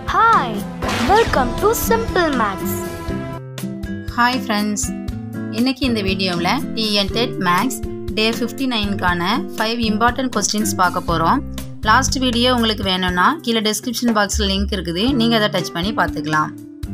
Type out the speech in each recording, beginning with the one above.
Hi, welcome to Simple Maths. Hi friends இன்னைக்கு இந்த வீடியோவில் டிஎன்டெட் மேக்ஸ் டே ஃபிஃப்டி நைனுக்கான ஃபைவ் இம்பார்ட்டன்ட் கொஸ்டின்ஸ் பார்க்க போகிறோம் லாஸ்ட் வீடியோ உங்களுக்கு வேணும்னா கீழே டிஸ்கிரிப்ஷன் பாக்ஸில் லிங்க் இருக்குது நீங்கள் அதை டச் பண்ணி பார்த்துக்கலாம்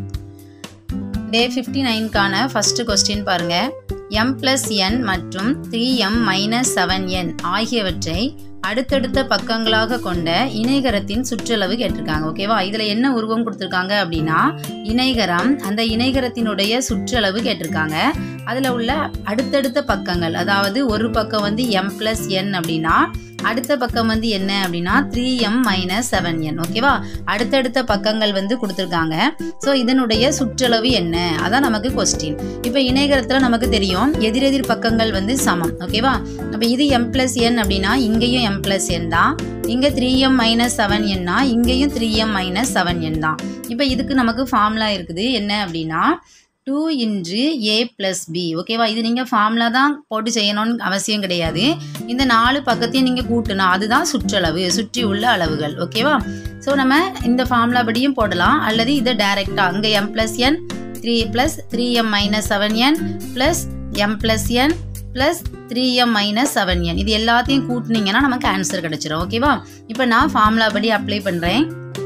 டே ஃபிஃப்டி நைனுக்கான ஃபஸ்ட்டு கொஸ்டின் பாருங்கள் எம் ப்ளஸ் என் மற்றும் three M minus seven N ஆகியவற்றை அடுத்தடுத்த பக்கங்களாக கொண்ட இணைகரத்தின் சுற்றளவு கேட்டிருக்காங்க ஓகேவா இதில் என்ன உருவம் கொடுத்துருக்காங்க அப்படின்னா இணைகரம் அந்த இணைகரத்தினுடைய சுற்றளவு கேட்டிருக்காங்க அதில் உள்ள அடுத்தடுத்த பக்கங்கள் அதாவது ஒரு பக்கம் வந்து எம் ப்ளஸ் என் அப்படின்னா அடுத்த பக்கம் வந்து என்ன அப்படின்னா three M minus seven N ஓகேவா அடுத்தடுத்த பக்கங்கள் வந்து கொடுத்துருக்காங்க ஸோ இதனுடைய சுற்றளவு என்ன அதான் நமக்கு கொஸ்டின் இப்போ இணைகரத்தில் நமக்கு தெரியும் எதிரெதிர் பக்கங்கள் வந்து சமம் ஓகேவா அப்போ இது எம் ப்ளஸ் என் அப்படின்னா இங்கேயும் எம் ப்ளஸ் என் தான் இங்கே த்ரீ எம் மைனஸ் செவன் என்னா இங்கேயும் three M minus seven N தான் இப்போ இதுக்கு நமக்கு ஃபார்முலா இருக்குது என்ன அப்படின்னா டூ இன்று ஏ ப்ளஸ் பி ஓகேவா இது நீங்கள் ஃபார்முலா தான் போட்டு செய்யணும்னு அவசியம் கிடையாது இந்த நாலு பக்கத்தையும் நீங்கள் கூட்டணும் அதுதான் சுற்றளவு சுற்றி உள்ள அளவுகள் ஓகேவா ஸோ நம்ம இந்த ஃபார்முலா படியும் போடலாம் அல்லது இதை டைரெக்டாக அங்கே M plus N three plus three M minus seven N plus M plus N plus three M minus seven N இது எல்லாத்தையும் கூட்டினீங்கன்னா நமக்கு ஆன்சர் கிடச்சிரும் ஓகேவா இப்போ நான் ஃபார்முலா படி அப்ளை பண்ணுறேன்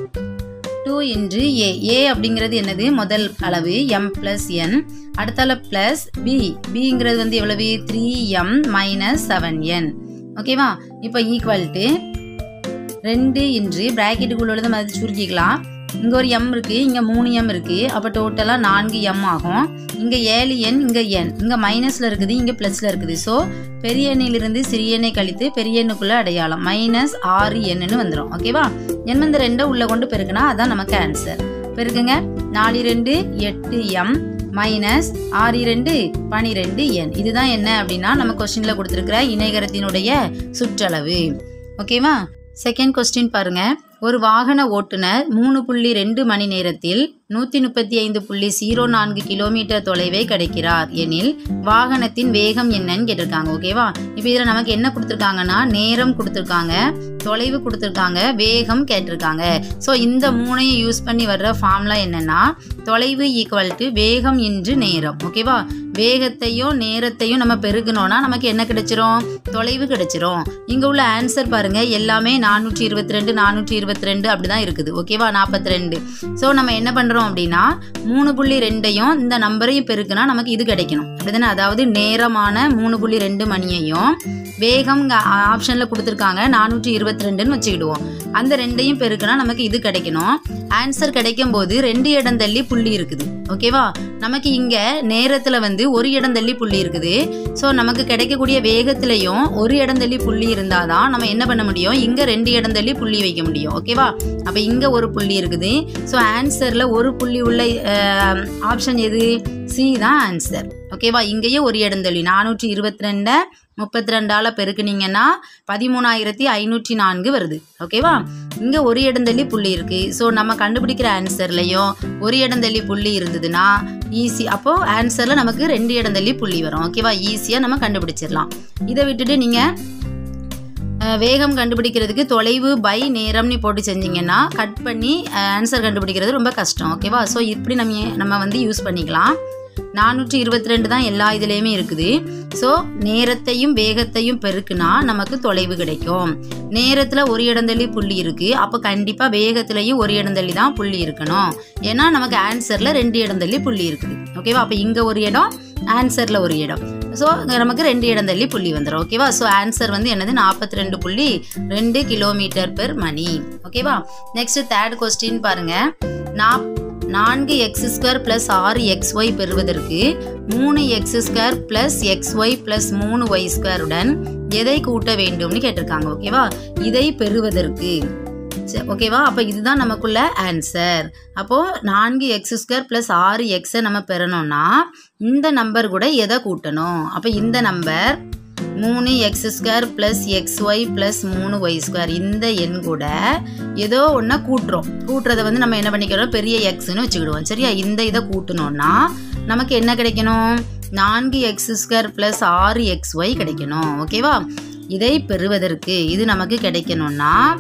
டூ இன்று ஏ ஏ அப்படிங்கிறது என்னது முதல் அளவு எம் ப்ளஸ் என் அடுத்தால ப்ளஸ் பி பிங்கிறது வந்து எவ்வளவு three M minus seven N ஓகேவா இப்போ ஈக்குவல் டு ரெண்டு இன்று ப்ராக்கெட்டுக்குள்ள உள்ளதை மாதிரி சுருக்கிக்கலாம் இங்கே ஒரு எம் இருக்குது இங்கே மூணு எம் இருக்குது அப்போ டோட்டலாக நான்கு எம் ஆகும் இங்கே ஏழு எண் இங்கே எண் இங்கே மைனஸில் இருக்குது இங்கே ப்ளஸில் இருக்குது ஸோ பெரிய எண்ணிலிருந்து சிறிய எண்ணை கழித்து பெரிய எண்ணுக்குள்ளே அடையாளம் மைனஸ் ஆறு எண்ணுன்னு வந்துடும் ஓகேவா என் இந்த ரெண்டை உள்ளே கொண்டு பெருக்குனா அதான் நமக்கு ஆன்சர் பெருக்குங்க நாலு ரெண்டு எட்டு எம் மைனஸ் ஆறு ரெண்டு பனிரெண்டு என் இதுதான் என்ன அப்படின்னா நம்ம கொஸ்டினில் கொடுத்துருக்கிற இணைகரத்தினுடைய சுற்றளவு ஓகேவா செகண்ட் கொஸ்டின் பாருங்க ஒரு வாகன ஓட்டுநர் மூணு புள்ளி ரெண்டு மணி நேரத்தில் நூற்றி முப்பத்தி ஐந்து புள்ளி ஜீரோ நான்கு கிலோமீட்டர் தொலைவை கிடைக்கிறார் எனில் வாகனத்தின் வேகம் என்னன்னு கேட்டிருக்காங்க ஓகேவா இப்போ இதில் நமக்கு என்ன கொடுத்துருக்காங்கன்னா நேரம் கொடுத்துருக்காங்க தொலைவு கொடுத்துருக்காங்க வேகம் கேட்டிருக்காங்க ஸோ இந்த மூணையும் யூஸ் பண்ணி வர்ற ஃபார்ம்லாம் என்னன்னா தொலைவு ஈக்குவல் டு வேகம் இன்று நேரம் ஓகேவா வேகத்தையும் நேரத்தையும் நம்ம பெருக்கணும்னா நமக்கு என்ன கிடைச்சிரும் தொலைவு கிடைச்சிரும் இங்கே உள்ள ஆன்சர் பாருங்க எல்லாமே நானூற்றி இருபத்தி ரெண்டு நானூற்றி இருபத்தி ரெண்டு அப்படிதான் இருக்குது ஓகேவா நாற்பத்தி ரெண்டு ஸோ நம்ம என்ன பண்ணுறோம் அப்படின்னா மூணு புள்ளி ரெண்டையும் இந்த நம்பரையும் பெருக்குனா நமக்கு இது கிடைக்கணும் அப்படிதானே அதாவது நேரமான மூணு புள்ளி ரெண்டு மணியையும் வேகம் ஆப்ஷனில் கொடுத்துருக்காங்க நானூற்றி இருபத்தி ரெண்டுன்னு வச்சுக்கிடுவோம் அந்த ரெண்டையும் பெருக்குனா நமக்கு இது கிடைக்கணும் ஆன்சர் கிடைக்கும் போது ரெண்டு இடம் தள்ளி புள்ளி இருக்குது ஓகேவா நமக்கு இங்கே நேரத்தில் வந்து ஒரு இடம் தள்ளி புள்ளி இருக்குது ஸோ நமக்கு கிடைக்கக்கூடிய வேகத்திலையும் ஒரு இடம் தள்ளி புள்ளி இருந்தால் தான் நம்ம என்ன பண்ண முடியும் இங்கே ரெண்டு இடம் தள்ளி புள்ளி வைக்க முடியும் ஓகேவா அப்போ இங்கே ஒரு புள்ளி இருக்குது ஸோ ஆன்சரில் ஒரு புள்ளி உள்ள ஆப்ஷன் எது சி தான் ஆன்சர் ஓகேவா இங்கேயும் ஒரு இடம் தள்ளி நானூற்றி இருபத்தி ரெண்டை முப்பத்தி ரெண்டால் பெருக்குனீங்கன்னா பதிமூணாயிரத்தி ஐநூற்றி நான்கு வருது ஓகேவா இங்கே ஒரு இடந்தள்ளி புள்ளி இருக்குது ஸோ நம்ம கண்டுபிடிக்கிற ஆன்சர்லையும் ஒரு இடந்தள்ளி புள்ளி இருந்ததுன்னா ஈஸி அப்போது ஆன்சரில் நமக்கு ரெண்டு இடந்தள்ளி புள்ளி வரும் ஓகேவா ஈஸியாக நம்ம கண்டுபிடிச்சிடலாம் இதை விட்டுட்டு நீங்கள் வேகம் கண்டுபிடிக்கிறதுக்கு தொலைவு பை நேரம்னு போட்டு செஞ்சீங்கன்னா கட் பண்ணி ஆன்சர் கண்டுபிடிக்கிறது ரொம்ப கஷ்டம் ஓகேவா ஸோ இப்படி நம்ம நம்ம வந்து யூஸ் பண்ணிக்கலாம் நானூற்றி இருபத்தி ரெண்டு தான் எல்லா இதுலேயுமே இருக்குது ஸோ நேரத்தையும் வேகத்தையும் பெருக்குனா நமக்கு தொலைவு கிடைக்கும் நேரத்தில் ஒரு இடந்தள்ளி புள்ளி இருக்குது அப்போ கண்டிப்பாக வேகத்துலேயும் ஒரு இடந்தள்ளி தான் புள்ளி இருக்கணும் ஏன்னா நமக்கு ஆன்சரில் ரெண்டு இடந்தள்ளி புள்ளி இருக்குது ஓகேவா அப்போ இங்கே ஒரு இடம் ஆன்சரில் ஒரு இடம் ஸோ நமக்கு ரெண்டு இடம் தள்ளி புள்ளி வந்துடும் ஓகேவா ஸோ ஆன்சர் வந்து என்னது நாற்பத்தி ரெண்டு புள்ளி ரெண்டு கிலோமீட்டர் பெர் மணி ஓகேவா நெக்ஸ்ட் தேர்ட் கொஸ்டின் பாருங்க நான் நான்கு எக்ஸ் ஸ்கொயர் ப்ளஸ் ஆறு எக்ஸ் ஒய் பெறுவதற்கு மூணு X square plus X Y plus மூணு ஒய் ஸ்கொயருடன் எதை கூட்ட வேண்டும்னு கேட்டிருக்காங்க ஓகேவா இதை பெறுவதற்கு ஓகேவா அப்போ இதுதான் நமக்குள்ள ஆன்சர் அப்போது நான்கு எக்ஸ் ஸ்கொயர் ப்ளஸ் ஆறு எக்ஸை நம்ம பெறணும்னா இந்த நம்பர் கூட எதை கூட்டணும் அப்போ இந்த நம்பர் மூணு X square plus X Y plus மூணு ஒய் ஸ்கொயர் இந்த எண் கூட ஏதோ ஒன்றை கூட்டுறோம் கூட்டுறதை வந்து நம்ம என்ன பண்ணிக்கிறோம் பெரிய எக்ஸ்னு வச்சுக்கிடுவோம் சரியா இந்த இதை கூட்டணும்னா நமக்கு என்ன கிடைக்கணும் நான்கு எக்ஸ் ஸ்கொயர் ப்ளஸ் ஆறு எக்ஸ் ஒய் கிடைக்கணும் ஓகேவா இதை பெறுவதற்கு இது நமக்கு கிடைக்கணும்னா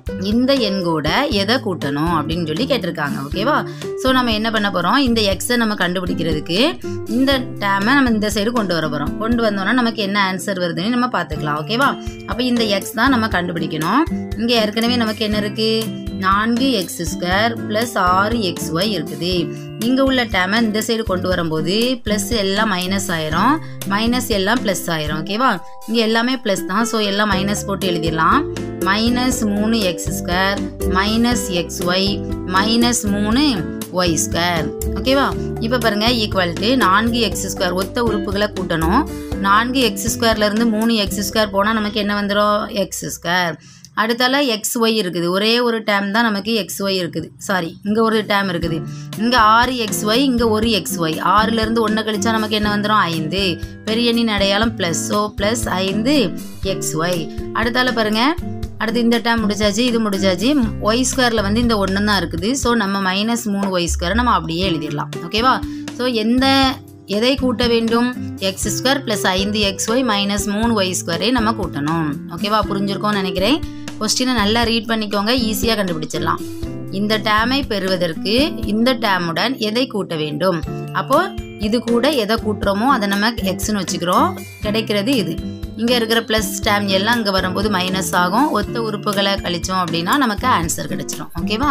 இந்த எண் கூட எதை கூட்டணும் அப்படின்னு சொல்லி கேட்டிருக்காங்க ஓகேவா ஸோ நம்ம என்ன பண்ண போகிறோம் இந்த எக்ஸை நம்ம கண்டுபிடிக்கிறதுக்கு இந்த டேமை நம்ம இந்த சைடு கொண்டு வர போகிறோம் கொண்டு வந்தோம்னா நமக்கு என்ன ஆன்சர் வருதுன்னு நம்ம பார்த்துக்கலாம் ஓகேவா அப்போ இந்த எக்ஸ் தான் நம்ம கண்டுபிடிக்கணும் இங்கே ஏற்கனவே நமக்கு என்ன இருக்குது நான்கு எக்ஸ் ஸ்கொயர் ப்ளஸ் ஆறு எக்ஸ் ஒய் இருக்குது இங்கே உள்ள டேமை இந்த சைடு கொண்டு வரும்போது ப்ளஸ் எல்லாம் மைனஸ் ஆயிரும் மைனஸ் எல்லாம் ப்ளஸ் ஆயிரும் ஓகேவா இங்கே எல்லாமே ப்ளஸ் தான் ஸோ எல்லாம் மைனஸ் போட்டு எழுதிடலாம் மைனஸ் மூணு X square minus X Y minus மூணு ஒய் ஸ்கொயர் ஓகேவா இப்போ பாருங்க ஈக்குவல் டு நான்கு எக்ஸ் ஸ்கொயர் ஒத்த உறுப்புகளை கூட்டணும் நான்கு எக்ஸ் ஸ்கொயர்லேருந்து மூணு எக்ஸ் ஸ்கொயர் போனால் நமக்கு என்ன வந்துடும் எக்ஸ் ஸ்கொயர் அடுத்தால எக்ஸ் ஒய் இருக்குது ஒரே ஒரு டேம் தான் நமக்கு எக்ஸ் ஒய் இருக்குது சாரி இங்கே ஒரு டேம் இருக்குது இங்கே ஆறு எக்ஸ் ஒய் இங்கே ஒரு எக்ஸ் ஒய் ஆறுலேருந்து ஒன்று கழிச்சா நமக்கு என்ன வந்துடும் ஐந்து பெரிய எண்ணின் அடையாளம் ப்ளஸ் ஸோ ப்ளஸ் ஐந்து எக்ஸ் ஒய் அடுத்தால பாருங்க அடுத்து இந்த டேம் முடிச்சாச்சு இது முடிச்சாச்சு ஒய் ஸ்கொயரில் வந்து இந்த ஒன்று தான் இருக்குது ஸோ நம்ம மைனஸ் மூணு ஒய் ஸ்கொயரை நம்ம அப்படியே எழுதிடலாம் ஓகேவா ஸோ எந்த எதை கூட்ட வேண்டும் எக்ஸ் ஸ்கொயர் ப்ளஸ் ஐந்து எக்ஸ் ஒய் மைனஸ் மூணு ஒய் ஸ்கொயரை நம்ம கூட்டணும் ஓகேவா புரிஞ்சிருக்கோம்னு நினைக்கிறேன் கொஸ்டினை நல்லா ரீட் பண்ணிக்கோங்க ஈஸியாக கண்டுபிடிச்சிடலாம் இந்த டேமை பெறுவதற்கு இந்த டேமுடன் எதை கூட்ட வேண்டும் அப்போ இது கூட எதை கூட்டுறோமோ அதை நம்ம எக்ஸ்னு வச்சுக்கிறோம் கிடைக்கிறது இது இங்கே இருக்கிற ப்ளஸ் டேம் எல்லாம் இங்கே வரும்போது மைனஸ் ஆகும் ஒத்த உறுப்புகளை கழிச்சோம் அப்படின்னா நமக்கு ஆன்சர் கிடைச்சிரும் ஓகேவா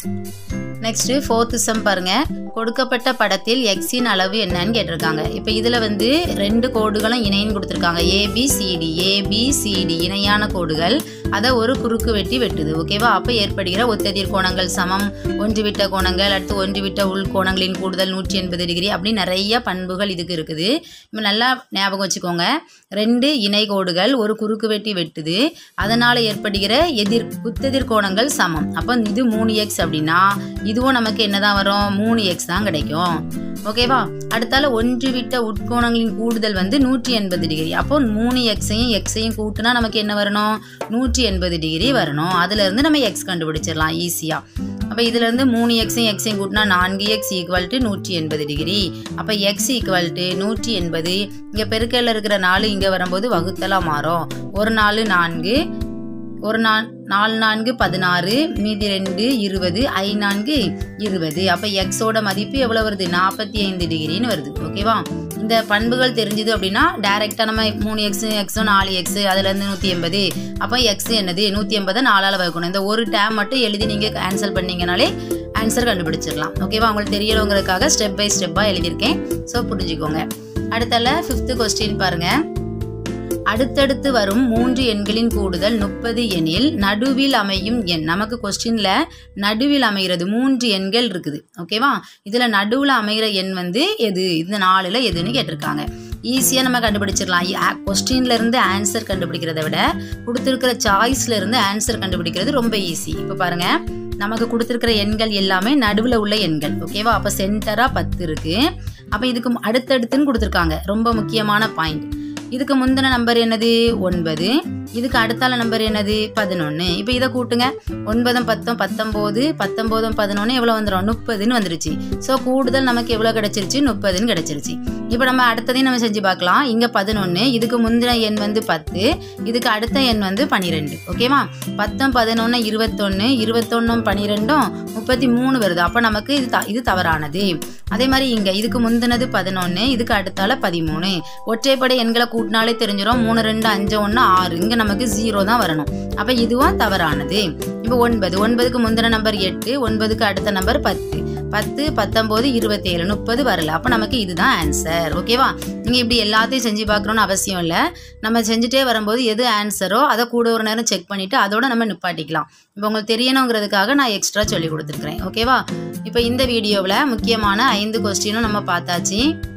நெக்ஸ்ட் ஃபோர்த்து சம் பாருங்க கொடுக்கப்பட்ட படத்தில் எக்ஸின் அளவு என்னன்னு கேட்டிருக்காங்க இப்போ இதில் வந்து ரெண்டு கோடுகளும் இணைன்னு கொடுத்துருக்காங்க ஏபிசிடி ஏபிசிடி இணையான கோடுகள் அதை ஒரு குறுக்கு வெட்டி வெட்டுது ஓகேவா அப்போ ஏற்படுகிற ஒத்ததிர் கோணங்கள் சமம் ஒன்று விட்ட கோணங்கள் அடுத்து ஒன்று விட்ட உள் கோணங்களின் கூடுதல் நூற்றி எண்பது டிகிரி அப்படி நிறைய பண்புகள் இதுக்கு இருக்குது இப்போ நல்லா ஞாபகம் வச்சுக்கோங்க ரெண்டு இணை கோடுகள் ஒரு குறுக்கு வெட்டி வெட்டுது அதனால் ஏற்படுகிற எதிர் குத்தெதிர் கோணங்கள் சமம் அப்போ இது மூணு எக்ஸ் அப்படின்னா இதுவும் நமக்கு என்னதான் வரும் மூணு எக்ஸ் தான் கிடைக்கும் ஓகேவா அடுத்தால ஒன்று விட்ட உட்கோணங்களின் கூடுதல் வந்து நூற்றி எண்பது டிகிரி அப்போ மூணு எக்ஸையும் எக்ஸையும் கூட்டினா நமக்கு என்ன வரணும் நூற்றி எண்பது டிகிரி வரணும் அதுல இருந்து நம்ம எக்ஸ் கண்டுபிடிச்சிடலாம் ஈஸியா அப்போ இதுல இருந்து மூணு எக்ஸையும் எக்ஸையும் கூட்டினா நான்கு எக்ஸ் ஈக்குவல் டு நூற்றி எண்பது டிகிரி அப்போ எக்ஸ் ஈக்குவல் டு நூற்றி எண்பது இங்கே பெருக்கல்ல இருக்கிற நாலு இங்கே வரும்போது வகுத்தலாக மாறும் ஒரு நாலு நான்கு ஒரு நா நாலு நான்கு பதினாறு மீதி ரெண்டு இருபது ஐ நான்கு இருபது அப்போ எக்ஸோட மதிப்பு எவ்வளோ வருது நாற்பத்தி ஐந்து டிகிரின்னு வருது ஓகேவா இந்த பண்புகள் தெரிஞ்சுது அப்படின்னா டைரெக்டாக நம்ம மூணு எக்ஸு எக்ஸும் நாலு எக்ஸு அதுலேருந்து நூற்றி எண்பது அப்போ எக்ஸ் என்னது நூற்றி எண்பதை நாலால் வகுக்கணும் இந்த ஒரு டேம் மட்டும் எழுதி நீங்கள் ஆன்சர் பண்ணீங்கனாலே ஆன்சர் கண்டுபிடிச்சிடலாம் ஓகேவா உங்களுக்கு தெரியலவங்களுக்காக ஸ்டெப் பை ஸ்டெப்பாக எழுதியிருக்கேன் ஸோ புரிஞ்சுக்கோங்க அடுத்தல ஃபிஃப்த்து கொஸ்டின் பாருங்கள் அடுத்தடுத்து வரும் மூன்று எண்களின் கூடுதல் முப்பது எனில் நடுவில் அமையும் எண் நமக்கு கொஸ்டின்ல நடுவில் அமைகிறது மூன்று எண்கள் இருக்குது ஓகேவா இதுல நடுவில் அமைகிற எண் வந்து எது இந்த நாலுல எதுன்னு கேட்டிருக்காங்க ஈஸியாக நம்ம கண்டுபிடிச்சிடலாம் கொஸ்டின்ல இருந்து ஆன்சர் கண்டுபிடிக்கிறத விட கொடுத்துருக்கிற சாய்ஸ்ல இருந்து ஆன்சர் கண்டுபிடிக்கிறது ரொம்ப ஈஸி இப்போ பாருங்க நமக்கு கொடுத்துருக்கிற எண்கள் எல்லாமே நடுவில் உள்ள எண்கள் ஓகேவா அப்போ சென்டராக பத்து இருக்கு அப்போ இதுக்கு அடுத்தடுத்துன்னு கொடுத்துருக்காங்க ரொம்ப முக்கியமான பாயிண்ட் இதுக்கு முந்தின நம்பர் என்னது ஒன்பது இதுக்கு அடுத்தால நம்பர் என்னது பதினொன்று இப்போ இதை கூட்டுங்க ஒன்பதும் பத்தும் பத்தொம்போது பத்தொம்போதும் பதினொன்று எவ்வளோ வந்துடும் முப்பதுன்னு வந்துருச்சு ஸோ கூடுதல் நமக்கு எவ்வளோ கிடைச்சிருச்சு முப்பதுன்னு கிடைச்சிருச்சு இப்போ நம்ம அடுத்ததையும் நம்ம செஞ்சு பார்க்கலாம் இங்கே பதினொன்று இதுக்கு முந்தின எண் வந்து பத்து இதுக்கு அடுத்த எண் வந்து பன்னிரெண்டு ஓகேவா பத்தும் பதினொன்று இருபத்தொன்று இருபத்தொன்னும் பன்னிரெண்டும் முப்பத்தி மூணு வருது அப்போ நமக்கு இது த- இது தவறானது அதே மாதிரி இங்கே இதுக்கு முந்தினது பதினொன்று இதுக்கு அடுத்தால பதிமூணு ஒற்றைப்படை எண்களை கூட்டினாலே தெரிஞ்சிடும் மூணு ரெண்டு அஞ்சு ஒன்று ஆறு இங்கே நமக்கு ஜீரோ தான் வரணும் அப்போ இதுவும் தவறானது இப்போ ஒன்பது ஒன்பதுக்கு முந்தின நம்பர் எட்டு ஒன்பதுக்கு அடுத்த நம்பர் பத்து பத்து பத்தொம்போது இருபத்தேழு முப்பது வரல அப்போ நமக்கு இதுதான் ஆன்சர் ஓகேவா நீங்கள் இப்படி எல்லாத்தையும் செஞ்சு பார்க்கணுன்னு அவசியம் இல்லை நம்ம செஞ்சுட்டே வரும்போது எது ஆன்சரோ அதை கூட ஒரு நேரம் செக் பண்ணிவிட்டு அதோட நம்ம நிப்பாட்டிக்கலாம் இப்போ உங்களுக்கு தெரியணுங்கிறதுக்காக நான் எக்ஸ்ட்ரா சொல்லி கொடுத்துருக்குறேன் ஓகேவா இப்போ இந்த வீடியோவில் முக்கியமான ஐந்து கொஸ்டினும் நம்ம பார்த்தாச்சு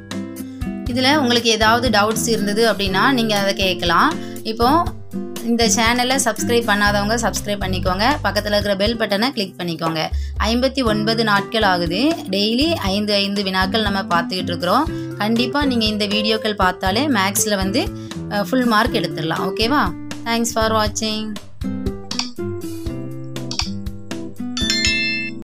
இதில் உங்களுக்கு ஏதாவது டவுட்ஸ் இருந்தது அப்படின்னா நீங்கள் அதை கேட்கலாம் இப்போ இந்த சேனலை சப்ஸ்கிரைப் பண்ணாதவங்க சப்ஸ்கிரைப் பண்ணிக்கோங்க பக்கத்தில் இருக்கிற பெல் பட்டனை கிளிக் பண்ணிக்கோங்க ஐம்பத்தி ஒன்பது நாட்கள் ஆகுது டெய்லி ஐந்து ஐந்து வினாக்கள் நம்ம பார்த்துக்கிட்டு இருக்கிறோம் கண்டிப்பாக நீங்கள் இந்த வீடியோக்கள் பார்த்தாலே மேக்ஸில் வந்து ஃபுல் மார்க் எடுத்துடலாம் ஓகேவா தேங்க்ஸ் ஃபார் வாட்சிங்